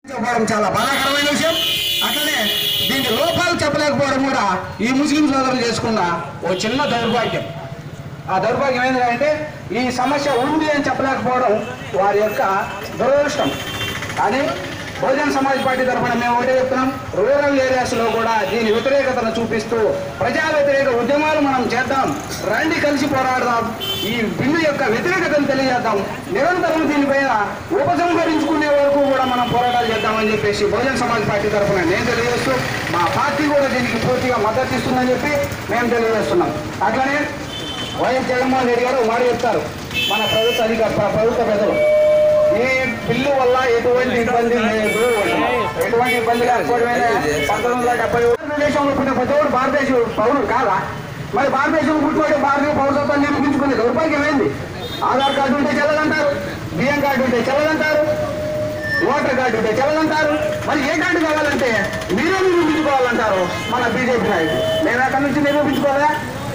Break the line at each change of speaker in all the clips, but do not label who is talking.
చెప్పడం చాలా బాధాకరమైన విషయం అట్లనే దీని లోపాలు చెప్పలేకపోవడం కూడా ఈ ముస్లిం సోదరులు చేసుకున్న ఓ చిన్న దౌర్భాగ్యం ఆ దౌర్భాగ్యం ఏంటంటే ఈ సమస్య ఉంది అని చెప్పలేకపోవడం వారి యొక్క దురదృష్టం కానీ బహుజన్ సమాజ్ పార్టీ తరఫున మేము ఒకటే చెప్తున్నాం రూరల్ ఏరియాస్ లో కూడా దీని వ్యతిరేకతను చూపిస్తూ ప్రజా వ్యతిరేక ఉద్యమాలు మనం చేద్దాం రండి కలిసి పోరాడదాం ఈ బిల్లు యొక్క వ్యతిరేకతను తెలియజేద్దాం నిరంతరం దీనిపైన ఉపసంహరించుకునే వరకు కూడా మనం పోరాటాలు చేద్దామని చెప్పేసి బహుజన్ సమాజ్ పార్టీ తరఫున నేను తెలియజేస్తూ మా పార్టీ కూడా దీనికి పూర్తిగా మద్దతు ఇస్తుందని చెప్పి మేము తెలియజేస్తున్నాం అట్లనే వైఎస్ జగన్మోహన్ రెడ్డి గారు మాట చెప్తారు మన ప్రభుత్వ అధికార ప్ర- ప్రభుత్వ పెద్దలు ఈ బిల్లు వల్ల ఎటువంటి ఇబ్బంది లేదు ఎటువంటి ఇబ్బంది లేకపోవడమే పంతొమ్మిది వందల డెబ్బై భారతదేశంలో పుట్టిన ప్రతి ఒక్కరు భారతదేశ పౌరుడు కాదా మరి భారతదేశంలో పుట్టినవాడు భారతీయ పౌరసత్వాన్ని నిరూపించుకునే దౌర్భాగ్యం ఏంది ఆధార్ కార్డు ఉంటే చెల్లదంటారు బియ్యం కార్డు ఉంటే చెల్లదంటారు ఓటర్ కార్డు ఉంటే చెల్లదంటారు మరి ఏ కార్డు కావాలంటే మీరే నిరూపించుకోవాలంటారు మన బీజేపీ నాయకులు మేము ఎక్కడి నుంచి నిరూపించుకోవాలా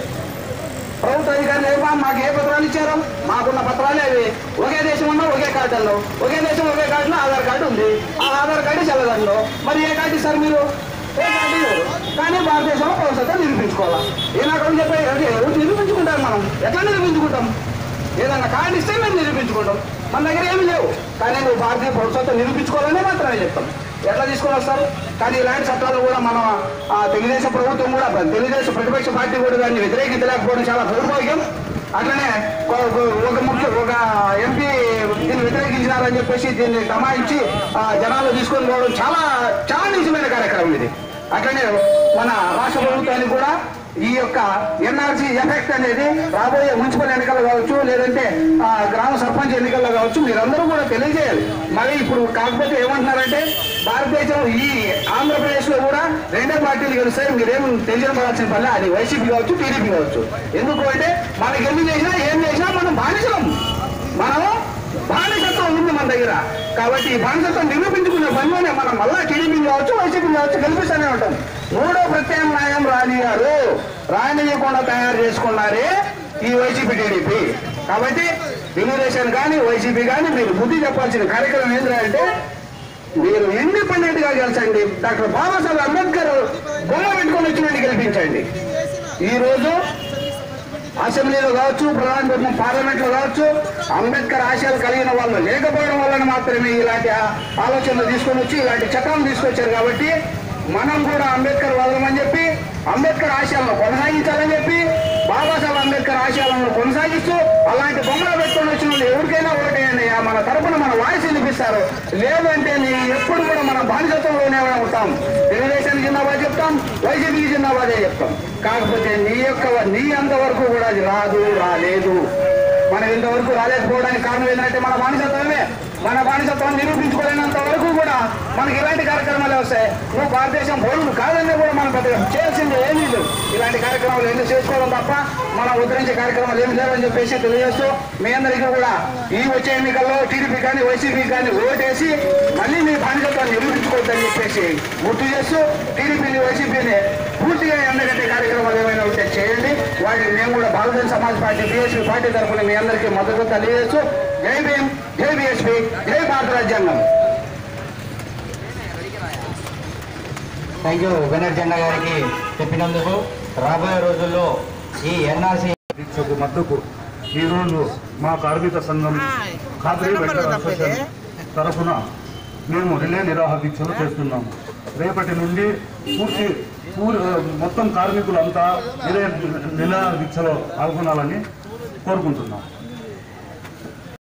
ప్రభుత్వ అధికారులు ఏమో మాకు ఏ పత్రాలు ఇచ్చారు మాకున్న పత్రాలే అవి ఒకే దేశం ఉన్నా ఒకే కార్డు అన్నావు ఒకే దేశం ఒకే కార్డులో ఆధార్ కార్డు ఉంది ఆ ఆధార్ కార్డు చెల్లదండు మరి ఏ కార్డు ఇస్తారు మీరు ఏ కార్డు ఇవ్వరు కానీ భారతదేశంలో పౌరసత్వం నిరూపించుకోవాలా ఏ నాకు చెప్పే అది ఎవరు నిరూపించుకుంటారు మనం ఎట్లా నిరూపించుకుంటాం ఏదన్నా కార్డు ఇస్తే మేము నిరూపించుకుంటాం మన దగ్గర ఏమీ లేవు కానీ నువ్వు భారతీయ పౌరసత్వం నిరూపించుకోవాలనే మాత్రమే చెప్తాం ఎట్లా తీసుకొని వస్తారు కానీ ఇలాంటి చట్టాలు కూడా మన ఆ, తెలుగుదేశం ప్రభుత్వం కూడా తెలుగుదేశం ప్రతిపక్ష పార్టీ కూడా దాన్ని వ్యతిరేకించలేకపోవడం చాలా దౌర్భాగ్యం అట్లనే ఒక- ఒక- ఒక ముఖ్య ఒక ఎంపీ దీన్ని వ్యతిరేకించినారని చెప్పేసి దీన్ని దమాయించి ఆ, జనాలు తీసుకొని పోవడం చాలా చాలా నిజమైన కార్యక్రమం ఇది అట్లనే మన రాష్ట్ర ప్రభుత్వానికి కూడా ఈ యొక్క ఎన్ఆర్సీ ఎఫెక్ట్ అనేది రాబోయే మున్సిపల్ ఎన్నికల్లో కావచ్చు లేదంటే ఆ, గ్రామ సర్పంచ్ ఎన్నికల్లో కావచ్చు మీరందరూ కూడా తెలియజేయాలి మరి ఇప్పుడు కాకపోతే ఏమంటున్నారంటే భారతదేశం ఈ ఆంధ్రప్రదేశ్ లో కూడా రెండే పార్టీలు గెలుస్తాయి మీరేం టెన్షన్ పడాల్సిన పని అది వైసీపీ కావచ్చు టీడీపీ కావచ్చు ఎందుకు అంటే మనకి ఎన్ని చేసినా ఏం చేసినా మనం బానిసం మనము బానిసత్వం ఉంది మన దగ్గర కాబట్టి ఈ బానిసత్వం నిరూపించుకునే పనిలోనే మనం మళ్ళా టీడీపీ కావచ్చు వైసీపీ కావచ్చు గెలిపిస్తూనే ఉంటాం మూడో ప్రత్యామ్నాయం రానియారు రానియకుండా తయారు చేసుకున్నారే ఈ వైసీపీ టీడీపీ కాబట్టి తెలుగుదేశం కానీ వైసీపీ కానీ మీరు బుద్ధి చెప్పాల్సిన కార్యక్రమం ఏంటంటే మీరు ఇండిపెండెంట్ గా గెలిచండి డాక్టర్ బాబాసాహెబ్ అంబేద్కర్ బొమ్మ పెట్టుకొని వచ్చినట్టు గెలిపించండి ఈ రోజు అసెంబ్లీలో కావచ్చు ప్రధాన పార్లమెంట్ లో కావచ్చు అంబేద్కర్ ఆశయాలు కలిగిన వాళ్ళు లేకపోవడం వలన మాత్రమే ఇలాంటి ఆ- ఆలోచనలు తీసుకొని వచ్చి ఇలాంటి చట్టాలను తీసుకొచ్చారు కాబట్టి మనం కూడా అంబేద్కర్ వదలమని చెప్పి అంబేద్కర్ ఆశయాలను కొనసాగించాలని చెప్పి బాబాసాహెబ్ అంబేద్కర్ ఆశయాలను కొనసాగిస్తూ అలాంటి బొమ్మలు పెట్టుకొని వచ్చిన వాళ్ళు ఎవరికైనా ఓటేయండి ఆ మన తరపున మన వాయిస్ వినిపిస్తారు లేదంటే నీ ఎప్పుడు కూడా మన బానిసత్వంలోనే ఉంటాం తెలుగుదేశానికి జిందాబాద్ చెప్తాం వైసీపీకి జిందాబాదే చెప్తాం కాకపోతే నీ యొక్క నీ అంతవరకు కూడా అది రాదు రాలేదు మనం ఇంతవరకు రాలేకపోవడానికి కారణం ఏంటంటే మన బానిసత్వమే మన బానిసత్వం నిరూపించుకోలేనంత వరకు కూడా మనకి ఇలాంటి కార్యక్రమాలు వస్తాయి నువ్వు భారతదేశం పౌరుడు కాదనే కూడా మనం పెద్దగా చేయాల్సింది ఏమీ లేదు ఇలాంటి కార్యక్రమాలు ఎందుకు చేసుకోవడం తప్ప మనం ఉద్ధరించే కార్యక్రమాలు ఏమి లేవని చెప్పేసి తెలియజేస్తూ మీ అందరికీ కూడా ఈ వచ్చే ఎన్నికల్లో టీడీపీ కానీ వైసీపీ కానీ ఓటేసి మళ్ళీ మీ బానిసత్వాన్ని నిరూపించుకోవద్దని చెప్పేసి గుర్తు చేస్తూ టీడీపీని వైసీపీని పూర్తిగా ఎండగట్టే కార్యక్రమాలు ఏమైనా ఉంటే చేయండి వాటికి మేము కూడా Bharatiya Samaj party BSP party తరఫున మీ అందరికీ మద్దతు తెలియజేస్తూ జై భీమ్ జై బీఎస్పీ జై భారత రాజ్యాంగం
థ్యాంక్ యూ బెనర్జెండా గారికి చెప్పినందుకు రాబోయే రోజుల్లో ఈ ఎన్ఆర్సీ
దీక్షకు మద్దతు ఈరోజు మా కార్మిక సంఘం ఖాద్రీ వెంకట అసోసియేషన్ తరఫున మేము రిలే నిరాహార దీక్షలు చేస్తున్నాము రేపటి నుండి పూర్తి పూర్ మొత్తం కార్మికులంతా రిలే నిరాహార దీక్షలో పాల్గొనాలని కోరుకుంటున్నాం